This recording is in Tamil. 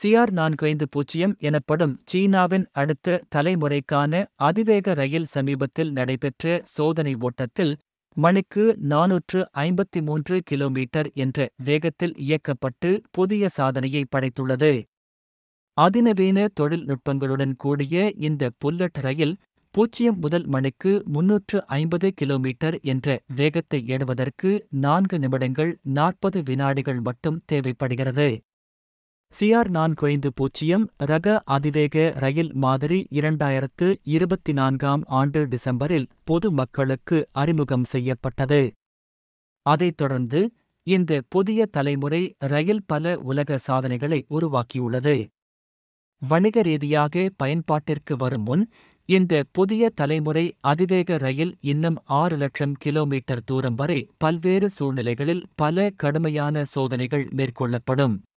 சிஆர் நான்கு ஐந்து பூஜ்ஜியம் எனப்படும் சீனாவின் அடுத்த தலைமுறைக்கான அதிவேக ரயில் சமீபத்தில் நடைபெற்ற சோதனை ஓட்டத்தில் மணிக்கு நானூற்று ஐம்பத்தி மூன்று கிலோமீட்டர் என்ற வேகத்தில் இயக்கப்பட்டு புதிய சாதனையை படைத்துள்ளது அதிநவீன தொழில்நுட்பங்களுடன் கூடிய இந்த புல்லட் ரயில் பூஜ்ஜியம் முதல் மணிக்கு முன்னூற்று ஐம்பது கிலோமீட்டர் என்ற வேகத்தை எடுவதற்கு நான்கு நிமிடங்கள் நாற்பது வினாடிகள் மட்டும் தேவைப்படுகிறது சிஆர் நான்கு ஐந்து பூஜ்ஜியம் ரக அதிவேக ரயில் மாதிரி இரண்டாயிரத்து இருபத்தி நான்காம் ஆண்டு டிசம்பரில் பொது மக்களுக்கு அறிமுகம் செய்யப்பட்டது அதைத் தொடர்ந்து இந்த புதிய தலைமுறை ரயில் பல உலக சாதனைகளை உருவாக்கியுள்ளது வணிக ரீதியாக பயன்பாட்டிற்கு வரும் முன் இந்த புதிய தலைமுறை அதிவேக ரயில் இன்னும் ஆறு லட்சம் கிலோமீட்டர் தூரம் வரை பல்வேறு சூழ்நிலைகளில் பல கடுமையான சோதனைகள் மேற்கொள்ளப்படும்